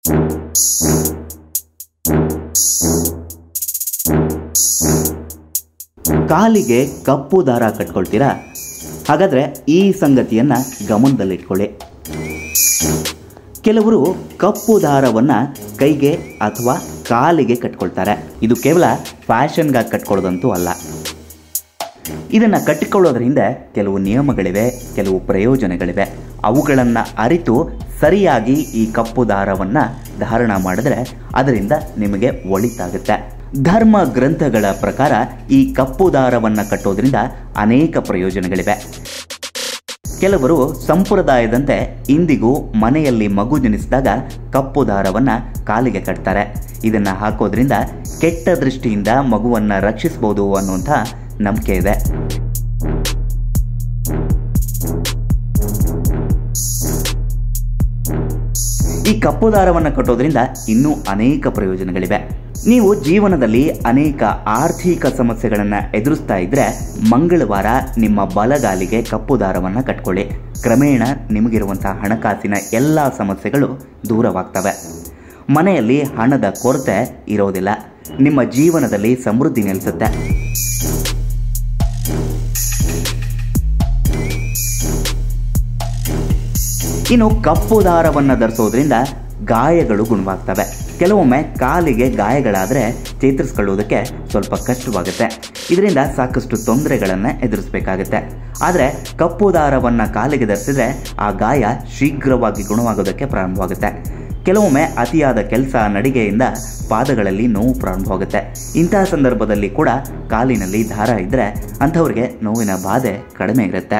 ಕಾಲಿಗೆ ಕಪ್ಪು ದಾರ ಕಟ್ಕೊಳ್ತೀರಾ ಹಾಗಾದರೆ ಈ ಸಂಗತಿಯನ್ನು ಗಮನದಲ್ಲಿಟ್ಕೊಳ್ಳಿ ಕೆಲವರು ಕಪ್ಪು ದಾರವನ್ನು ಕೈಗೆ ಅಥವಾ ಕಾಲಿಗೆ ಕಟ್ಕೊಳ್ತಾರೆ ಇದು ಕೇವಲ ಫ್ಯಾಷನ್ಗಾಗಿ ಕಟ್ಕೊಳ್ಳೋದಂತೂ ಅಲ್ಲ ಇದನ್ನು ಕಟ್ಟಿಕೊಳ್ಳೋದ್ರಿಂದ ಕೆಲವು ನಿಯಮಗಳಿವೆ ಕೆಲವು ಪ್ರಯೋಜನಗಳಿವೆ ಅವುಗಳನ್ನು ಅರಿತು ಸರಿಯಾಗಿ ಈ ಕಪ್ಪು ದಾರವನ್ನು ಧಾರಣ ಮಾಡಿದ್ರೆ ಅದರಿಂದ ನಿಮಗೆ ಒಳಿತಾಗುತ್ತೆ ಧರ್ಮ ಗ್ರಂಥಗಳ ಪ್ರಕಾರ ಈ ಕಪ್ಪು ದಾರವನ್ನು ಕಟ್ಟೋದ್ರಿಂದ ಅನೇಕ ಪ್ರಯೋಜನಗಳಿವೆ ಕೆಲವರು ಸಂಪ್ರದಾಯದಂತೆ ಇಂದಿಗೂ ಮನೆಯಲ್ಲಿ ಮಗು ಜನಿಸಿದಾಗ ಕಪ್ಪು ದಾರವನ್ನು ಕಾಲಿಗೆ ಕಟ್ತಾರೆ ಇದನ್ನು ಹಾಕೋದ್ರಿಂದ ಕೆಟ್ಟ ದೃಷ್ಟಿಯಿಂದ ಮಗುವನ್ನು ರಕ್ಷಿಸಬಹುದು ಅನ್ನುವಂಥ ನಂಬಿಕೆ ಇದೆ ಈ ಕಪ್ಪು ದಾರವನ್ನು ಕಟ್ಟೋದ್ರಿಂದ ಇನ್ನೂ ಅನೇಕ ಪ್ರಯೋಜನಗಳಿವೆ ನೀವು ಜೀವನದಲ್ಲಿ ಅನೇಕ ಆರ್ಥಿಕ ಸಮಸ್ಯೆಗಳನ್ನು ಎದುರಿಸ್ತಾ ಇದ್ರೆ ಮಂಗಳವಾರ ನಿಮ್ಮ ಬಲಗಾಲಿಗೆ ಕಪ್ಪು ದಾರವನ್ನು ಕಟ್ಕೊಳ್ಳಿ ಕ್ರಮೇಣ ನಿಮಗಿರುವಂತಹ ಹಣಕಾಸಿನ ಎಲ್ಲ ಸಮಸ್ಯೆಗಳು ದೂರವಾಗ್ತವೆ ಮನೆಯಲ್ಲಿ ಹಣದ ಕೊರತೆ ಇರೋದಿಲ್ಲ ನಿಮ್ಮ ಜೀವನದಲ್ಲಿ ಸಮೃದ್ಧಿ ನೆಲೆಸುತ್ತೆ ಇನ್ನು ಕಪ್ಪು ದಾರವನ್ನು ಧರಿಸೋದ್ರಿಂದ ಗಾಯಗಳು ಗುಣವಾಗ್ತವೆ ಕೆಲವೊಮ್ಮೆ ಕಾಲಿಗೆ ಗಾಯಗಳಾದರೆ ಚೇತರಿಸ್ಕೊಳ್ಳೋದಕ್ಕೆ ಸ್ವಲ್ಪ ಕಷ್ಟವಾಗುತ್ತೆ ಇದರಿಂದ ಸಾಕಷ್ಟು ತೊಂದರೆಗಳನ್ನು ಎದುರಿಸಬೇಕಾಗುತ್ತೆ ಆದರೆ ಕಪ್ಪು ದಾರವನ್ನು ಕಾಲಿಗೆ ಧರಿಸಿದ್ರೆ ಆ ಗಾಯ ಶೀಘ್ರವಾಗಿ ಗುಣವಾಗೋದಕ್ಕೆ ಪ್ರಾರಂಭವಾಗುತ್ತೆ ಕೆಲವೊಮ್ಮೆ ಅತಿಯಾದ ಕೆಲಸ ನಡಿಗೆಯಿಂದ ಪಾದಗಳಲ್ಲಿ ನೋವು ಪ್ರಾರಂಭವಾಗುತ್ತೆ ಇಂತಹ ಸಂದರ್ಭದಲ್ಲಿ ಕೂಡ ಕಾಲಿನಲ್ಲಿ ದಾರ ಇದ್ದರೆ ಅಂಥವ್ರಿಗೆ ನೋವಿನ ಬಾಧೆ ಕಡಿಮೆ ಇರುತ್ತೆ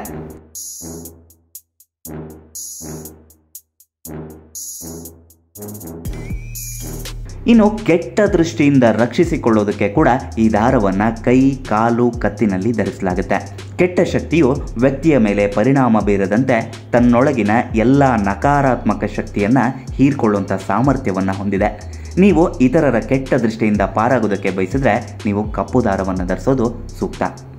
ಇನ್ನು ಕೆಟ್ಟ ದೃಷ್ಟಿಯಿಂದ ರಕ್ಷಿಸಿಕೊಳ್ಳೋದಕ್ಕೆ ಕೂಡ ಈ ದಾರವನ್ನು ಕೈ ಕಾಲು ಕತ್ತಿನಲ್ಲಿ ಧರಿಸಲಾಗುತ್ತೆ ಕೆಟ್ಟ ಶಕ್ತಿಯು ವ್ಯಕ್ತಿಯ ಮೇಲೆ ಪರಿಣಾಮ ಬೀರದಂತೆ ತನ್ನೊಳಗಿನ ಎಲ್ಲ ನಕಾರಾತ್ಮಕ ಶಕ್ತಿಯನ್ನು ಹೀರ್ಕೊಳ್ಳುವಂಥ ಸಾಮರ್ಥ್ಯವನ್ನು ಹೊಂದಿದೆ ನೀವು ಇತರರ ಕೆಟ್ಟ ದೃಷ್ಟಿಯಿಂದ ಪಾರಾಗೋದಕ್ಕೆ ಬಯಸಿದ್ರೆ ನೀವು ಕಪ್ಪು ದಾರವನ್ನು ಧರಿಸೋದು ಸೂಕ್ತ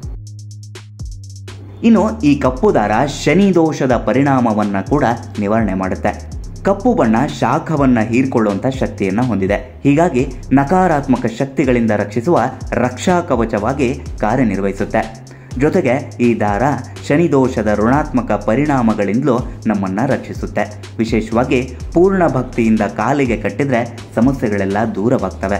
ಇನ್ನು ಈ ಕಪ್ಪು ದಾರ ಶನಿ ದೋಷದ ಪರಿಣಾಮವನ್ನು ಕೂಡ ನಿವಾರಣೆ ಮಾಡುತ್ತೆ ಕಪ್ಪು ಬಣ್ಣ ಶಾಖವನ್ನು ಹೀರ್ಕೊಳ್ಳುವಂಥ ಶಕ್ತಿಯನ್ನು ಹೊಂದಿದೆ ಹೀಗಾಗಿ ನಕಾರಾತ್ಮಕ ಶಕ್ತಿಗಳಿಂದ ರಕ್ಷಿಸುವ ರಕ್ಷಾ ಕವಚವಾಗಿ ಕಾರ್ಯನಿರ್ವಹಿಸುತ್ತೆ ಜೊತೆಗೆ ಈ ದಾರ ಶನಿ ದೋಷದ ಋಣಾತ್ಮಕ ಪರಿಣಾಮಗಳಿಂದಲೂ ನಮ್ಮನ್ನು ರಕ್ಷಿಸುತ್ತೆ ವಿಶೇಷವಾಗಿ ಪೂರ್ಣ ಭಕ್ತಿಯಿಂದ ಕಾಲಿಗೆ ಕಟ್ಟಿದ್ರೆ ಸಮಸ್ಯೆಗಳೆಲ್ಲ ದೂರವಾಗ್ತವೆ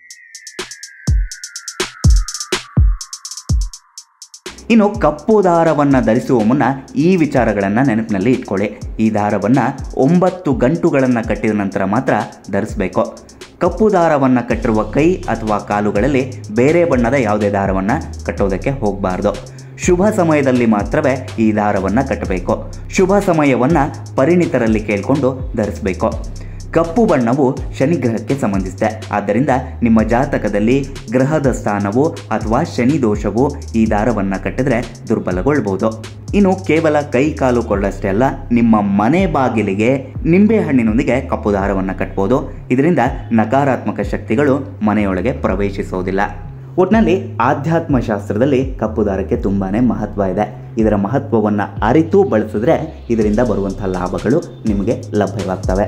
ಇನ್ನು ಕಪ್ಪು ದಾರವನ್ನು ಧರಿಸುವ ಮುನ್ನ ಈ ವಿಚಾರಗಳನ್ನು ನೆನಪಿನಲ್ಲಿ ಇಟ್ಕೊಳ್ಳಿ ಈ ದಾರವನ್ನು ಒಂಬತ್ತು ಗಂಟುಗಳನ್ನು ಕಟ್ಟಿದ ನಂತರ ಮಾತ್ರ ಧರಿಸಬೇಕು ಕಪ್ಪು ದಾರವನ್ನು ಕಟ್ಟಿರುವ ಕೈ ಅಥವಾ ಕಾಲುಗಳಲ್ಲಿ ಬೇರೆ ಬಣ್ಣದ ಯಾವುದೇ ದಾರವನ್ನು ಕಟ್ಟೋದಕ್ಕೆ ಹೋಗಬಾರ್ದು ಶುಭ ಸಮಯದಲ್ಲಿ ಮಾತ್ರವೇ ಈ ದಾರವನ್ನು ಕಟ್ಟಬೇಕು ಶುಭ ಸಮಯವನ್ನು ಪರಿಣಿತರಲ್ಲಿ ಕೇಳಿಕೊಂಡು ಧರಿಸಬೇಕು ಕಪ್ಪು ಬಣ್ಣವು ಶನಿ ಗ್ರಹಕ್ಕೆ ಸಂಬಂಧಿಸಿದೆ ಆದ್ದರಿಂದ ನಿಮ್ಮ ಜಾತಕದಲ್ಲಿ ಗ್ರಹದ ಸ್ಥಾನವು ಅಥವಾ ಶನಿ ದೋಷವು ಈ ದಾರವನ್ನು ಕಟ್ಟಿದ್ರೆ ದುರ್ಬಲಗೊಳ್ಬೋದು ಇನ್ನು ಕೇವಲ ಕೈ ಕಾಲು ಕೊಳ್ಳಷ್ಟೇ ಅಲ್ಲ ನಿಮ್ಮ ಮನೆ ಬಾಗಿಲಿಗೆ ನಿಂಬೆ ಹಣ್ಣಿನೊಂದಿಗೆ ಕಪ್ಪು ದಾರವನ್ನು ಕಟ್ಬೋದು ಇದರಿಂದ ನಕಾರಾತ್ಮಕ ಶಕ್ತಿಗಳು ಮನೆಯೊಳಗೆ ಪ್ರವೇಶಿಸೋದಿಲ್ಲ ಒಟ್ಟಿನಲ್ಲಿ ಆಧ್ಯಾತ್ಮ ಶಾಸ್ತ್ರದಲ್ಲಿ ಕಪ್ಪು ದಾರಕ್ಕೆ ತುಂಬಾ ಮಹತ್ವ ಇದೆ ಇದರ ಮಹತ್ವವನ್ನು ಅರಿತು ಬಳಸಿದ್ರೆ ಇದರಿಂದ ಬರುವಂಥ ಲಾಭಗಳು ನಿಮಗೆ ಲಭ್ಯವಾಗ್ತವೆ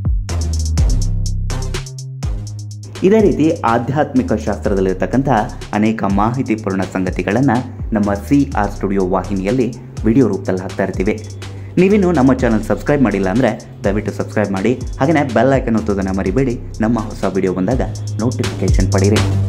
ಇದೇ ರೀತಿ ಆಧ್ಯಾತ್ಮಿಕ ಶಾಸ್ತ್ರದಲ್ಲಿರ್ತಕ್ಕಂಥ ಅನೇಕ ಮಾಹಿತಿಪೂರ್ಣ ಸಂಗತಿಗಳನ್ನು ನಮ್ಮ ಸಿ ಆರ್ ಸ್ಟುಡಿಯೋ ವಾಹಿನಿಯಲ್ಲಿ ವಿಡಿಯೋ ರೂಪದಲ್ಲಿ ಹಾಕ್ತಾ ಇರ್ತೀವಿ ನೀವಿನ್ನು ನಮ್ಮ ಚಾನಲ್ ಸಬ್ಸ್ಕ್ರೈಬ್ ಮಾಡಿಲ್ಲ ಅಂದರೆ ದಯವಿಟ್ಟು ಸಬ್ಸ್ಕ್ರೈಬ್ ಮಾಡಿ ಹಾಗೆಯೇ ಬೆಲ್ ಐಕನ್ ಒತ್ತೋದನ್ನು ಮರಿಬೇಡಿ ನಮ್ಮ ಹೊಸ ವಿಡಿಯೋ ಬಂದಾಗ ನೋಟಿಫಿಕೇಷನ್ ಪಡೀರಿ